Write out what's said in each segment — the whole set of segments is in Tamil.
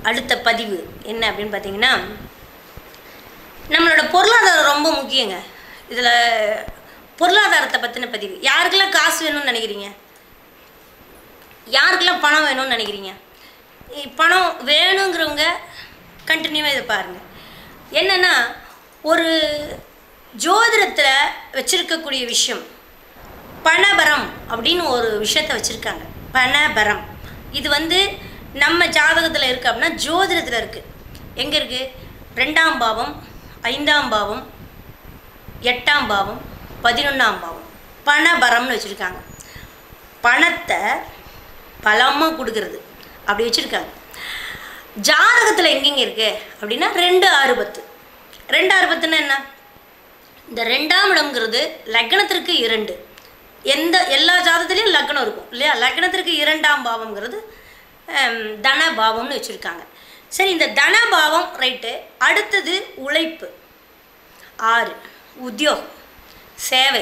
அடுத்த பதிவு என்ன அப்படின்னு பார்த்தீங்கன்னா நம்மளோட பொருளாதாரம் ரொம்ப முக்கியங்க இதில் பொருளாதாரத்தை பற்றின பதிவு யாருக்கெல்லாம் காசு வேணும்னு நினைக்கிறீங்க யாருக்கெல்லாம் பணம் வேணும்னு நினைக்கிறீங்க இ- பணம் வேணுங்கிறவங்க கண்டினியூவாக இதை பாருங்கள் என்னென்னா ஒரு ஜோதிடத்தில் வச்சிருக்கக்கூடிய விஷயம் பணபரம் அப்படின்னு ஒரு விஷயத்தை வச்சுருக்காங்க பணபரம் இது வந்து நம்ம ஜாதகத்தில் இருக்குது அப்படின்னா ஜோதிடத்தில் இருக்குது எங்கே இருக்குது ரெண்டாம் பாவம் ஐந்தாம் பாவம் எட்டாம் பாவம் பதினொன்றாம் பாவம் பணபரம்னு வச்சுருக்காங்க பணத்தை பலமாக கொடுக்கறது அப்படி வச்சுருக்காங்க ஜாதகத்தில் எங்கெங்க இருக்கு அப்படின்னா ரெண்டு ஆறு பத்து ரெண்டு ஆறு பத்துன்னா என்ன இந்த ரெண்டாம் இடம்ங்கிறது லக்னத்திற்கு இரண்டு எந்த எல்லா ஜாதகத்துலேயும் லக்னம் இருக்கும் இல்லையா லக்னத்திற்கு இரண்டாம் பாவம்ங்கிறது ஹம், தன பாவம்னு வச்சுருக்காங்க சரி இந்த தன பாவம் ரைட்டு அடுத்தது உழைப்பு ஆறு உத்தியோகம் சேவை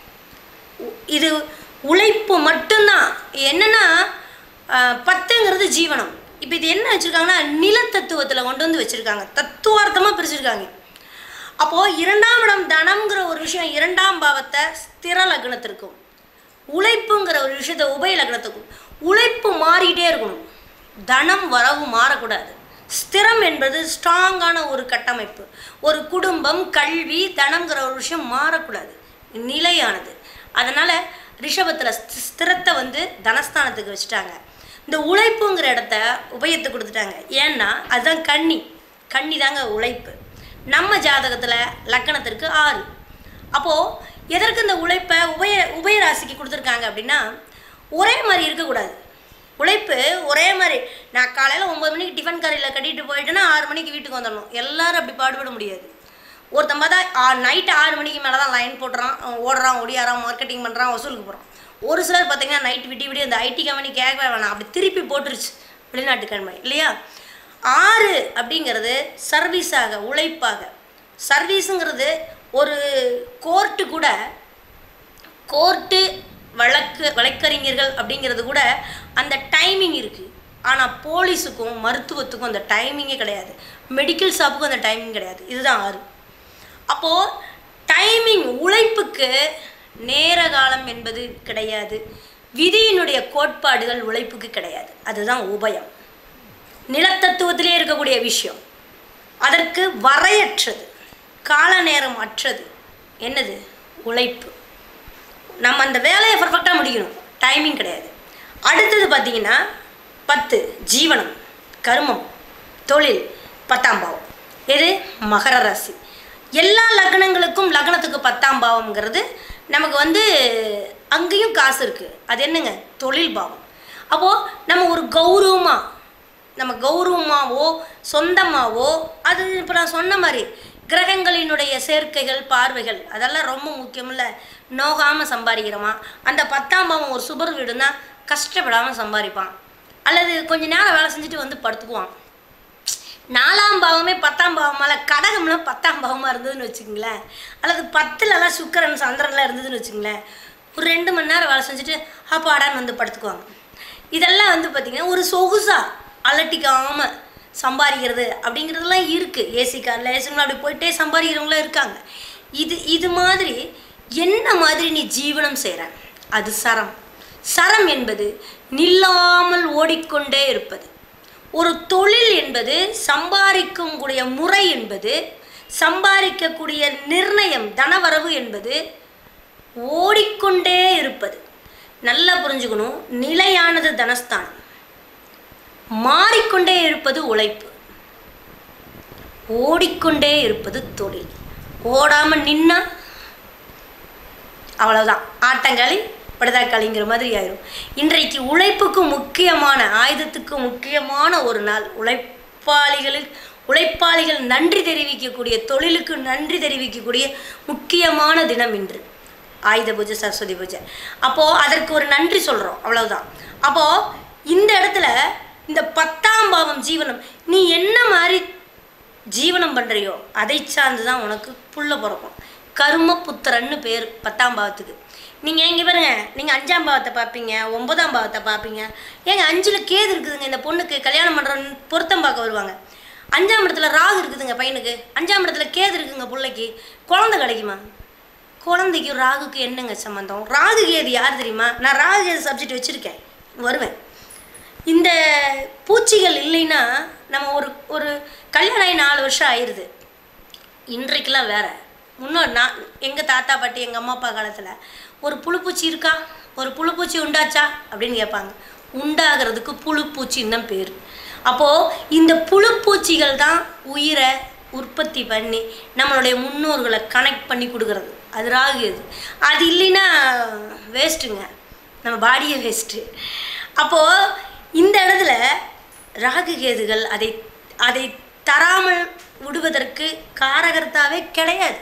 உ- இது உழைப்பு மட்டும்தான் என்னன்னா ஆஹ், பத்துங்கிறது ஜீவனம் இப்போ இது என்ன வச்சுருக்காங்கன்னா நிலத்தத்துவத்தில் கொண்டு வந்து வச்சுருக்காங்க தத்துவார்த்தமாக பிரிச்சிருக்காங்க அப்போது இரண்டாம் இடம் தனம்ங்கிற ஒரு விஷயம் இரண்டாம் பாவத்தை ஸ்திர லக்னத்திற்கும் உழைப்புங்கிற ஒரு விஷயத்தை உபய லக்னத்துக்கும் உழைப்பு மாறிக்கிட்டே இருக்கணும் தனம் வரவு மாறக்கூடாது ஸ்திரம் என்பது ஸ்ட்ராங்கான ஒரு கட்டமைப்பு ஒரு குடும்பம் கல்வி தனம்ங்கிற ஒரு விஷயம் மாறக்கூடாது நிலையானது அதனால் ரிஷபத்தில் ஸ்திரத்தை வந்து தனஸ்தானத்துக்கு வச்சுட்டாங்க இந்த உழைப்புங்கிற இடத்த உபயத்தை கொடுத்துட்டாங்க ஏன்னா அதுதான் கன்னி கன்னி தாங்க உழைப்பு நம்ம ஜாதகத்தில் லக்கணத்திற்கு ஆறு அப்போது எதற்கு இந்த உழைப்பை உபய உபயராசிக்கு கொடுத்துருக்காங்க அப்படின்னா ஒரே மாதிரி இருக்கக்கூடாது உழைப்பு ஒரே மாதிரி நான் காலையில் ஒம்பது மணிக்கு டிஃபன் கரையில் கட்டிட்டு போயிட்டேன்னா ஆறு மணிக்கு வீட்டுக்கு வந்துடணும் எல்லாரும் அப்படி பாடுபட முடியாது ஒருத்தன் பார்த்தா நைட்டு ஆறு மணிக்கு மேலே தான் லைன் போடுறான் அவன் ஓடுறான் ஒடியாரான் மார்க்கெட்டிங் பண்ணுறான் வசூலுக்கு போகிறான் ஒரு சிலர் பார்த்தீங்கன்னா நைட் விட்டி விடி அந்த ஐடி கம்பெனி கேட்கவே வேணாம் அப்படி திருப்பி போட்டுருச்சு வெளிநாட்டு கம்பெனி இல்லையா ஆறு அப்படிங்கிறது சர்வீஸாக உழைப்பாக சர்வீஸுங்கிறது ஒரு கோர்ட்டு கூட கோர்ட்டு வழக்கு வழக்கறிஞர்கள் அப்படிங்கிறது கூட அந்த டைமிங் இருக்குது ஆனால் போலீஸுக்கும் மருத்துவத்துக்கும் அந்த டைமிங்கே கிடையாது மெடிக்கல் ஷாப்புக்கும் அந்த டைமிங் கிடையாது இதுதான் ஆறு அப்போது டைமிங் உழைப்புக்கு நேர காலம் என்பது கிடையாது விதியினுடைய கோட்பாடுகள் உழைப்புக்கு கிடையாது அதுதான் உபயம் நிலத்தத்துவத்திலே இருக்கக்கூடிய விஷயம் அதற்கு வரையற்றது கால நேரம் அற்றது என்னது உழைப்பு நம்ம அந்த வேலையை பர்ஃபெக்டாக முடிக்கணும் டைமிங் கிடையாது அடுத்தது பார்த்தீங்கன்னா பத்து ஜீவனம் கர்மம் தொழில் பத்தாம் பாவம் இது மகர ராசி எல்லா லக்னங்களுக்கும் லக்னத்துக்கு பத்தாம் பாவம்ங்கிறது நமக்கு வந்து அங்கேயும் காசு இருக்குது அது என்னங்க தொழில் பாவம் அப்போது நம்ம ஒரு கௌரவமாக நம்ம கௌரவமாவோ சொந்தமாவோ அது இப்போ நான் சொன்ன மாதிரி கிரகங்களினுடைய சேர்க்கைகள் பார்வைகள் அதெல்லாம் ரொம்ப முக்கியமில்ல நோகாமல் சம்பாதிக்கிறோமா அந்த பத்தாம் பாவம் ஒரு சுபர் வீடுனா கஷ்டப்படாமல் சம்பாதிப்பான் அல்லது கொஞ்ச நேரம் வேலை செஞ்சுட்டு வந்து படுத்துக்குவான் நாலாம் பாவமே பத்தாம் பாவமால கடகம்லாம் பத்தாம் பாவமாக இருந்ததுன்னு வச்சுக்கோங்களேன் அல்லது பத்துலலாம் சுக்கிரன் சந்திரன்லாம் இருந்ததுன்னு வச்சுக்கோங்களேன் ஒரு ரெண்டு மணி நேரம் வேலை செஞ்சுட்டு அப்பாடான்னு வந்து படுத்துக்குவாங்க இதெல்லாம் வந்து பார்த்திங்கன்னா ஒரு சொகுசா அலட்டிக்காமல் சம்பாதிக்கிறது அப்படிங்கிறதுலாம் இருக்குது ஏசி காரில் ஏசிங்களா அப்படி போயிட்டே சம்பாதிக்கிறவங்களும் இருக்காங்க இது இது மாதிரி என்ன மாதிரி நீ ஜீவனம் செய்கிற அது சரம் சரம் என்பது நில்லாமல் ஓடிக்கொண்டே இருப்பது ஒரு தொழில் என்பது சம்பாதிக்கும் கூடிய முறை என்பது சம்பாதிக்கக்கூடிய நிர்ணயம் தனவரவு என்பது ஓடிக்கொண்டே இருப்பது நல்லா புரிஞ்சுக்கணும் நிலையானது தனஸ்தானம் மாறிக்கொண்டே இருப்பது உழைப்பு ஓடிக்கொண்டே இருப்பது தொழில் ஓடாம நின்னா அவ்வளவுதான் ஆட்டங்களி படுதாக்களிங்கிற மாதிரி ஆயிரும் இன்றைக்கு உழைப்புக்கு முக்கியமான ஆயுதத்துக்கு முக்கியமான ஒரு நாள் உழைப்பாளிகளில் உழைப்பாளிகள் நன்றி தெரிவிக்கக்கூடிய தொழிலுக்கு நன்றி தெரிவிக்கக்கூடிய முக்கியமான தினம் இன்று ஆயுத பூஜை சரஸ்வதி பூஜை அப்போது அதற்கு ஒரு நன்றி சொல்கிறோம் அவ்வளவுதான் அப்போது இந்த இடத்துல இந்த பத்தாம் பாவம் ஜீவனம் நீ என்ன மாதிரி ஜீவனம் பண்ணுறியோ அதை சார்ந்து தான் உனக்கு புள்ள பிறக்கும் கர்மபுத்திரன்னு பேர் பத்தாம் பாவத்துக்கு நீங்கள் இங்கே பாருங்க நீங்கள் அஞ்சாம் பாவத்தை பார்ப்பீங்க ஒன்பதாம் பாவத்தை பார்ப்பீங்க ஏங்க அஞ்சில் கேது இருக்குதுங்க இந்த பொண்ணுக்கு கல்யாணம் பண்ணுறோன்னு பொருத்தம் பார்க்க வருவாங்க அஞ்சாம் இடத்துல ராகு இருக்குதுங்க பையனுக்கு அஞ்சாம் இடத்துல கேது இருக்குங்க பிள்ளைக்கு குழந்தை கிடைக்குமா குழந்தைக்கும் ராகுக்கு என்னங்க சம்மந்தம் ராகு கேது யார் தெரியுமா நான் ராகு கேது சப்ஜெக்ட் வச்சுருக்கேன் வருவேன் இந்த பூச்சிகள் இல்லைன்னா நம்ம ஒரு ஒரு கல்யாணம் ஆகி நாலு வருஷம் ஆயிடுது இன்றைக்கெல்லாம் வேற முன்னோர் நான் எங்கள் தாத்தா பாட்டி எங்கள் அம்மா அப்பா காலத்தில் ஒரு புழுப்பூச்சி இருக்கா ஒரு புழுப்பூச்சி உண்டாச்சா அப்படின்னு கேட்பாங்க உண்டாகிறதுக்கு புழுப்பூச்சின்னு தான் பேர் அப்போது இந்த புழுப்பூச்சிகள் தான் உயிரை உற்பத்தி பண்ணி நம்மளுடைய முன்னோர்களை கனெக்ட் பண்ணி கொடுக்கறது அது ராகு அது அது இல்லைன்னா வேஸ்ட்டுங்க நம்ம பாடியே வேஸ்ட்டு அப்போது இந்த இடத்துல ராகு கேதுகள் அதை அதை தராமல் விடுவதற்கு காரகர்த்தாவே கிடையாது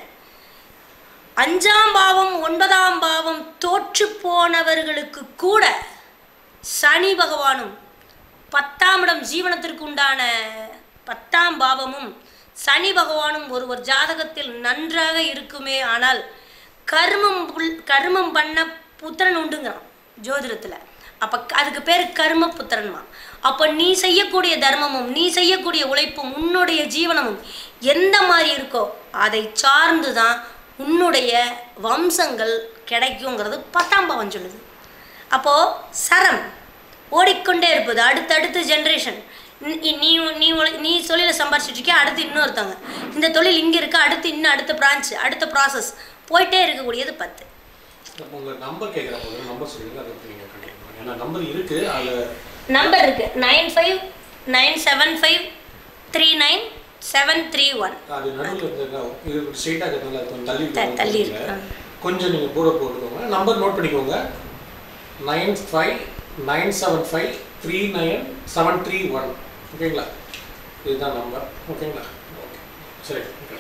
அஞ்சாம் பாவம் ஒன்பதாம் பாவம் தோற்று போனவர்களுக்கு கூட சனி பகவானும் பத்தாம் இடம் ஜீவனத்திற்கு உண்டான பத்தாம் பாவமும் சனி பகவானும் ஒருவர் ஜாதகத்தில் நன்றாக இருக்குமே ஆனால் கர்மம் புல் கர்மம் பண்ண புத்திரன் உண்டுங்கிறான் ஜோதிடத்தில் அப்போ அதுக்கு பேர் கர்ம புத்திரன்மா அப்போ நீ செய்யக்கூடிய தர்மமும் நீ செய்யக்கூடிய உழைப்பும் உன்னுடைய ஜீவனமும் எந்த மாதிரி இருக்கோ அதை சார்ந்து தான் உன்னுடைய வம்சங்கள் கிடைக்குங்கிறது பத்தாம் பாவம் சொல்லுது அப்போது சரம் ஓடிக்கொண்டே இருப்பது அடுத்தடுத்த ஜென்ரேஷன் நீ நீ உல- நீ தொழிலை சம்பாரிச்சிட்டு இருக்கியா அடுத்து இன்னொருத்தவங்க இந்த தொழில் இங்கே இருக்கு அடுத்து இன்னும் அடுத்த பிரான்ச் அடுத்த ப்ராசஸ் போயிட்டே இருக்கக்கூடியது பத்து அப்போ உங்க நம்பர் கேட்குறாங்க ஒரு நம்பர் சொல்லுங்க அதை பற்றி நீங்கள் கண்டிப்பாக ஏன்னா நம்பர் இருக்கு அதில் நம்பர் இருக்கு nine five nine seven five three nine seven three one அது நடுவில் இருந்ததுன்னா இது ஸ்ட்ரெயிட்டாக இருக்கிறதுனால கொஞ்சம் தள்ளி த- இருக்கிறது தள்ளி தெரியல. இருக்கு. கொஞ்சம் நீங்கள் கூட போட்டுக்கோங்க நம்பர் நோட் பண்ணிக்கோங்க nine five nine seven five three nine seven three one ஓகேங்களா இதுதான் நம்பர் ஓகேங்களா ஓகே சரி ஓகே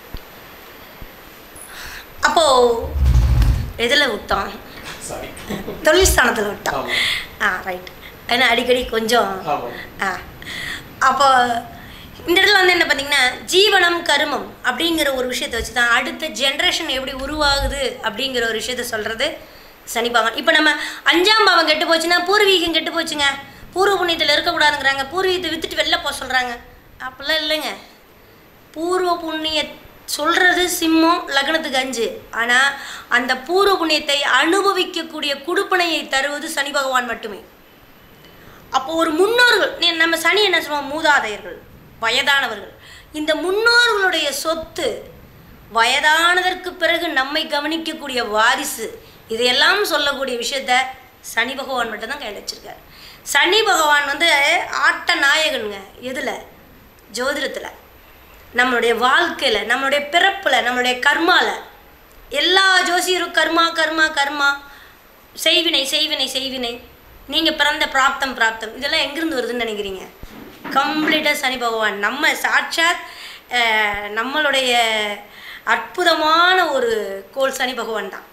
அப்போது எதில் விட்டோம் சாரி தொழில் ஸ்தானத்தில் விட்டோம் ஆமாம் ஆ ரைட் ஏன்னா அடிக்கடி கொஞ்சம் ஆமாம் ஆ அப்போ இந்த இடத்துல வந்து என்ன பார்த்தீங்கன்னா ஜீவனம் கருமம் அப்படிங்கிற ஒரு விஷயத்தை வச்சு தான் அடுத்த ஜென்ரேஷன் எப்படி உருவாகுது அப்படிங்கிற ஒரு விஷயத்த சொல்கிறது சனி பகவான் இப்போ நம்ம அஞ்சாம் பாவம் கெட்டு போச்சுன்னா பூர்வீகம் கெட்டு போச்சுங்க பூர்வ புண்ணியத்தில் இருக்கக்கூடாதுங்கிறாங்க பூர்வீகத்தை வித்துட்டு வெளில போக சொல்கிறாங்க அப்படிலாம் இல்லைங்க பூர்வ புண்ணிய சொல்கிறது சிம்மம் லக்னத்துக்கு அஞ்சு ஆனால் அந்த பூர்வ புண்ணியத்தை அனுபவிக்கக்கூடிய குடுப்பனையை தருவது சனி பகவான் மட்டுமே அப்போ ஒரு முன்னோர்கள் நீ- நம்ம சனி என்ன சொல்லுவோம் மூதாதையர்கள் வயதானவர்கள் இந்த முன்னோர்களுடைய சொத்து வயதானதற்கு பிறகு நம்மை கவனிக்கக்கூடிய வாரிசு இதையெல்லாம் சொல்லக்கூடிய விஷயத்த சனி பகவான் மட்டும்தான் கையில் வச்சிருக்காரு சனி பகவான் வந்து ஆட்ட நாயகனுங்க எதில் ஜோதிடத்தில் நம்மளுடைய வாழ்க்கையில் நம்மளுடைய பிறப்பில் நம்மளுடைய கர்மால எல்லா ஜோசியரும் கர்மா கர்மா கர்மா செய்வினை செய்வினை செய்வினை நீங்கள் பிறந்த பிராப்தம் பிராப்தம் இதெல்லாம் எங்கேருந்து வருதுன்னு நினைக்கிறீங்க கம்ப்ளீட்டாக சனி பகவான் நம்ம சாட்சாத் அஹ், நம்மளுடைய அற்புதமான ஒரு கோல் சனி பகவான் தான்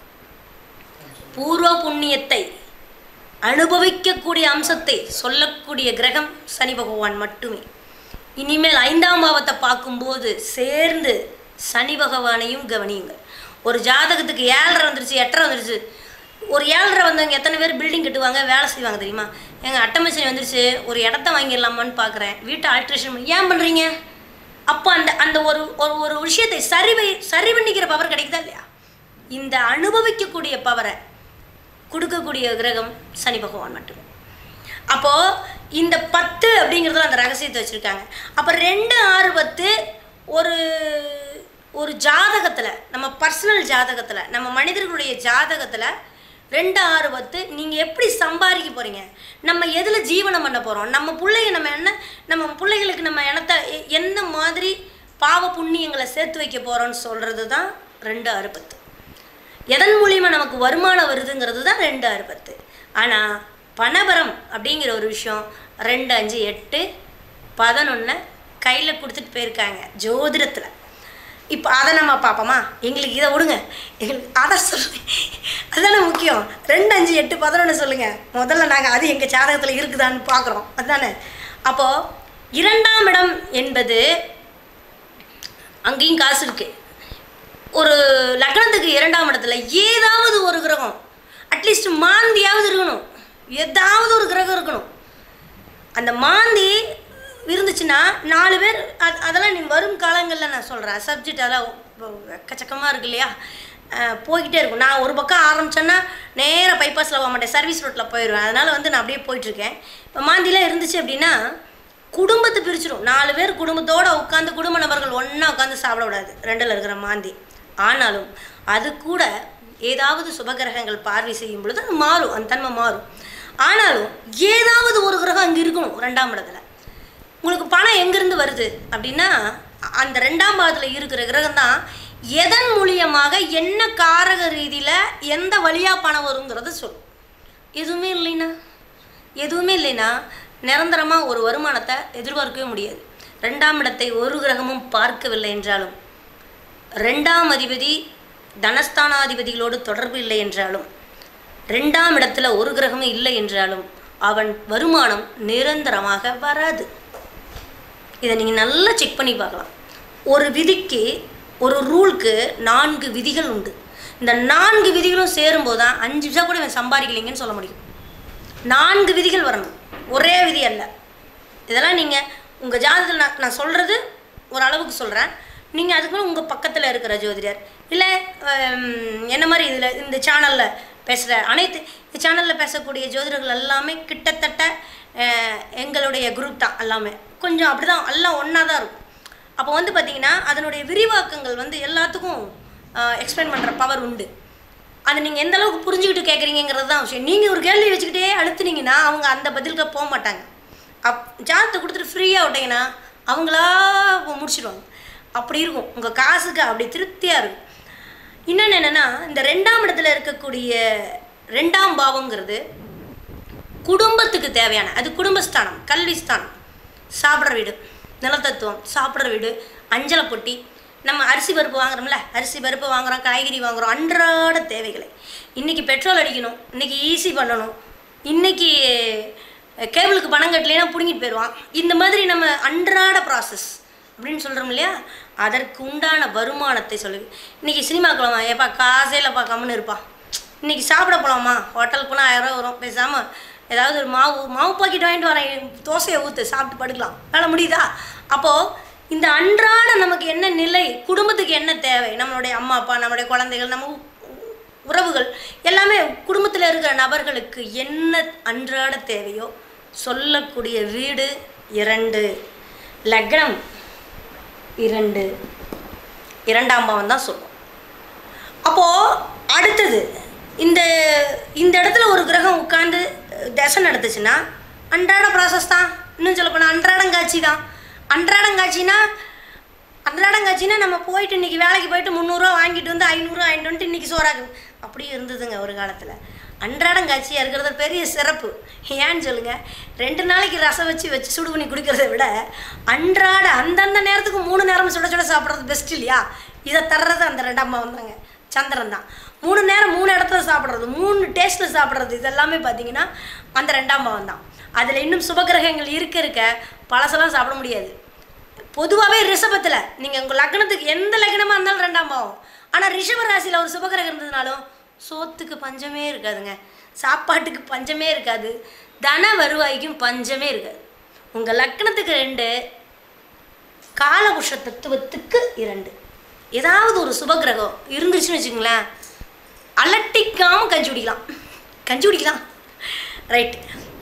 பூர்வ புண்ணியத்தை அனுபவிக்கக்கூடிய அம்சத்தை சொல்லக்கூடிய கிரகம் சனி பகவான் மட்டுமே இனிமேல் ஐந்தாம் பாவத்தை பார்க்கும்போது சேர்ந்து சனி பகவானையும் கவனியுங்கள் ஒரு ஜாதகத்துக்கு ஏழரை வந்துருச்சு எட்டரை வந்துருச்சு ஒரு ஏழரை வந்தவங்க எத்தனை பேர் பில்டிங் கட்டுவாங்க வேலை செய்வாங்க தெரியுமா எங்கள் அட்டமசனி வந்துருச்சு ஒரு இடத்த வாங்கிடலாமான்னு பார்க்குறேன் வீட்டை ஆல்ட்ரேஷன் பண்ணி ஏன் பண்ணுறீங்க அப்போ அந்த அந்த ஒரு ஒரு ஒரு விஷயத்தை சரி வை- சரி பண்ணிக்கிற பவர் கிடைக்குதா இல்லையா இந்த அனுபவிக்கக்கூடிய பவரை கொடுக்கக்கூடிய கிரகம் சனி பகவான் மட்டுமே அப்போது இந்த பத்து அப்படிங்கிறதுல அந்த ரகசியத்தை வச்சுருக்காங்க அப்போ ரெண்டு ஆறு பத்து ஒரு ஒரு ஜாதகத்தில் நம்ம பர்சனல் ஜாதகத்தில் நம்ம மனிதர்களுடைய ஜாதகத்தில் ரெண்டு ஆறு பத்து நீங்கள் எப்படி சம்பாதிக்க போகிறீங்க நம்ம எதில் ஜீவனம் பண்ண போகிறோம் நம்ம பிள்ளைங்க நம்ம என்ன நம்ம பிள்ளைகளுக்கு நம்ம இனத்தை எ- என்ன மாதிரி பாவ புண்ணியங்களை சேர்த்து வைக்க போகிறோம்னு சொல்கிறது தான் ரெண்டு ஆறு பத்து எதன் மூலியமா நமக்கு வருமானம் வருதுங்கிறது தான் ரெண்டு ஆறு பத்து ஆனால் பணபரம் அப்படிங்கிற ஒரு விஷயம் ரெண்டு அஞ்சு எட்டு பதினொன்று கையில் கொடுத்துட்டு போயிருக்காங்க ஜோதிடத்தில் இப்போ அதை நம்ம பார்ப்போமா எங்களுக்கு இதை விடுங்க எங்களுக்கு அதை சொல்லுங்க அதுதானே முக்கியம் ரெண்டு அஞ்சு எட்டு பதினொன்று சொல்லுங்கள் முதல்ல நாங்கள் அது எங்கள் ஜாதகத்தில் இருக்குதான்னு பார்க்குறோம் அதுதானே அப்போது இரண்டாம் இடம் என்பது அங்கேயும் காசு இருக்குது ஒரு லட்ச இரண்டாம் இடத்துல ஏதாவது ஒரு கிரகம் அட்லீஸ்ட் மாந்தியாவது இருக்கணும் ஏதாவது ஒரு கிரகம் இருக்கணும் அந்த மாந்தி இருந்துச்சுன்னா நாலு பேர் அது அதெல்லாம் நீ வரும் காலங்களில் நான் சொல்கிறேன் சப்ஜெக்ட் அதெல்லாம் எக்கச்சக்கமாக இருக்கு இல்லையா அஹ் போய்கிட்டே இருக்கும் நான் ஒரு பக்கம் ஆரம்பிச்சேன்னா நேராக பைபாஸில் போக மாட்டேன் சர்வீஸ் ரோட்டில் போயிடுவேன் அதனால் வந்து நான் அப்படியே போயிட்டுருக்கேன் இப்போ மாந்திலாம் இருந்துச்சு அப்படின்னா குடும்பத்தை பிரிச்சிடும் நாலு பேர் குடும்பத்தோடு உட்காந்து குடும்ப நபர்கள் ஒன்றா உட்காந்து சாப்பிட விடாது ரெண்டில் இருக்கிற மாந்தி ஆனாலும் அது கூட ஏதாவது சுபகிரகங்கள் பார்வை செய்யும் பொழுது அது மாறும் அந்த தன்மை மாறும் ஆனாலும் ஏதாவது ஒரு கிரகம் அங்கே இருக்கணும் ரெண்டாம் இடத்துல உங்களுக்கு பணம் எங்கேருந்து வருது அப்படின்னா அந்த ரெண்டாம் பாகத்தில் இருக்கிற கிரகம் தான் எதன் மூலியமாக என்ன காரக ரீதியில் எந்த வழியாக பணம் வருங்கிறத சொல்லும் எதுவுமே இல்லைன்னா எதுவுமே இல்லைன்னா நிரந்தரமாக ஒரு வருமானத்தை எதிர்பார்க்கவே முடியாது ரெண்டாம் இடத்தை ஒரு கிரகமும் பார்க்கவில்லை என்றாலும் ரெண்டாம் அதிபதி தனஸ்தானாதிபதிகளோடு தொடர்பு இல்லை என்றாலும் ரெண்டாம் இடத்துல ஒரு கிரகமும் இல்லை என்றாலும் அவன் வருமானம் நிரந்தரமாக வராது இதை நீங்கள் நல்லா செக் பண்ணி பார்க்கலாம் ஒரு விதிக்கு ஒரு ரூலுக்கு நான்கு விதிகள் உண்டு இந்த நான்கு விதிகளும் சேரும்போது தான் அஞ்சு பைசா கூட இவன் சம்பாதிக்கலைங்கன்னு சொல்ல முடியும் நான்கு விதிகள் வரணும் ஒரே விதி அல்ல இதெல்லாம் நீங்கள் உங்கள் ஜாதகத்தில் நான் நான் சொல்கிறது ஒரு அளவுக்கு சொல்கிறேன் நீங்கள் அதுக்கு உங்கள் பக்கத்தில் இருக்கிற ஜோதிடர் இல்லை என்ன மாதிரி இதில் இந்த சேனலில் பேசுகிற அனைத்து இந்த சேனலில் பேசக்கூடிய ஜோதிடர்கள் எல்லாமே கிட்டத்தட்ட அஹ், எங்களுடைய குரூப் தான் எல்லாமே கொஞ்சம் அப்படி தான் எல்லாம் ஒன்றா தான் இருக்கும் அப்போ வந்து பார்த்திங்கன்னா அதனுடைய விரிவாக்கங்கள் வந்து எல்லாத்துக்கும் எக்ஸ்பிளைன் பண்ணுற பவர் உண்டு அதை நீங்கள் எந்த அளவுக்கு புரிஞ்சுக்கிட்டு கேட்குறீங்கிறது தான் விஷயம் நீங்கள் ஒரு கேள்வி வச்சுக்கிட்டே அழுத்துனீங்கன்னா அவங்க அந்த பதிலுக்கு போக மாட்டாங்க அப் ஜாதத்தை கொடுத்துட்டு ஃப்ரீயாக விட்டீங்கன்னா அவங்களா முடிச்சிடுவாங்க அப்படி இருக்கும் உங்கள் காசுக்கு அப்படி திருப்தியாக இருக்கும் இன்னொன்று என்னென்னா இந்த ரெண்டாம் இடத்துல இருக்கக்கூடிய ரெண்டாம் பாவங்கிறது குடும்பத்துக்கு தேவையான அது குடும்பஸ்தானம் கல்விஸ்தானம் சாப்பிட்ற வீடு நிலத்தத்துவம் சாப்பிட்ற வீடு அஞ்சலை பொட்டி நம்ம அரிசி பருப்பு வாங்குறோம்ல அரிசி பருப்பு வாங்குறோம் காய்கறி வாங்குறோம் அன்றாட தேவைகளை இன்றைக்கி பெட்ரோல் அடிக்கணும் இன்றைக்கி ஈஸி பண்ணணும் இன்றைக்கி கேபிளுக்கு பணம் கட்டலைன்னா பிடுங்கிட்டு போயிடுவான் இந்த மாதிரி நம்ம அன்றாட ப்ராசஸ் அப்படின்னு சொல்கிறோம் இல்லையா அதற்கு உண்டான வருமானத்தை சொல்லு இன்றைக்கி சினிமா குளமா ஏப்பா காசே இல்லைப்பா கம்முன்னு இருப்பா இன்றைக்கி சாப்பிட போகலாமா ஹோட்டல் போனால் ஆயிரம் ரூபா வரும் பேசாமல் ஏதாவது ஒரு மாவு மாவு பாக்கெட் வாங்கிட்டு வரேன் தோசையை ஊற்று சாப்பிட்டு படுக்கலாம் வேலை முடியுதா அப்போது இந்த அன்றாட நமக்கு என்ன நிலை குடும்பத்துக்கு என்ன தேவை நம்மளுடைய அம்மா அப்பா நம்மளுடைய குழந்தைகள் நம்ம உ- உ- உறவுகள் எல்லாமே குடும்பத்தில் இருக்கிற நபர்களுக்கு என்ன அன்றாட தேவையோ சொல்லக்கூடிய வீடு இரண்டு லக்னம் இரண்டு இரண்டாம் பாவம் தான் சொல்லும் அப்போது அடுத்தது இந்த இந்த இடத்துல ஒரு கிரகம் உட்காந்து தசை நடத்துச்சுன்னா அன்றாட ப்ராசஸ் தான் இன்னும் சொல்ல போனால் அன்றாடங்காட்சி தான் அன்றாடங்காட்சினா அன்றாடங்காட்சினா நம்ம போயிட்டு இன்றைக்கி வேலைக்கு போயிட்டு முந்நூறுரூவா வாங்கிட்டு வந்து ஐநூறுரூவா வாங்கிட்டு வந்துட்டு இன்றைக்கி சோறாக்கு அப்படியே இருந்ததுங்க ஒரு காலத்தில் அன்றாடங்காட்சியாக இருக்கிறது பெரிய சிறப்பு ஏன்னு சொல்லுங்கள் ரெண்டு நாளைக்கு ரசம் வச்சு வச்சு சுடு பண்ணி குடிக்கிறத விட அன்றாட அந்தந்த நேரத்துக்கு மூணு நேரம் சுட சுட சாப்பிட்றது பெஸ்ட் இல்லையா இதை தர்றது அந்த ரெண்டாம் பாவம் தாங்க சந்திரன் தான் மூணு நேரம் மூணு இடத்துல சாப்பிட்றது மூணு டேஸ்ட்டில் சாப்பிட்றது இதெல்லாமே பார்த்தீங்கன்னா அந்த ரெண்டாம் பாவம் தான் அதில் இன்னும் சுபகிரகங்கள் இருக்க இருக்க பழசெல்லாம் சாப்பிட முடியாது பொதுவாகவே ரிஷபத்தில் நீங்கள் உங்கள் லக்னத்துக்கு எந்த லக்னமாக இருந்தாலும் ரெண்டாம் பாவம் ஆனால் ரிஷப ராசியில் ஒரு சுபகிரகம் இருந்ததுனாலும் சோத்துக்கு பஞ்சமே இருக்காதுங்க சாப்பாட்டுக்கு பஞ்சமே இருக்காது தன வருவாய்க்கும் பஞ்சமே இருக்காது உங்கள் லக்னத்துக்கு ரெண்டு காலபுஷ தத்துவத்துக்கு இரண்டு ஏதாவது ஒரு சுபகிரகம் இருந்துச்சுன்னு வச்சுங்களேன் அலட்டிக்காமல் கஞ்சி குடிக்கலாம் கஞ்சி குடிக்கலாம் ரைட்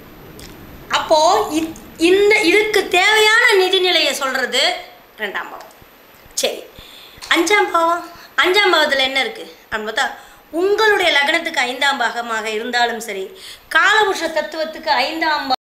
அப்போது இந்த இதுக்கு தேவையான நிதிநிலையை சொல்கிறது ரெண்டாம் பாவம் சரி அஞ்சாம் பாவம் அஞ்சாம் பாவத்தில் என்ன இருக்குது அப்படின்னு பார்த்தா உங்களுடைய லக்னத்துக்கு ஐந்தாம் பாகமாக இருந்தாலும் சரி காலபுருஷ தத்துவத்துக்கு ஐந்தாம்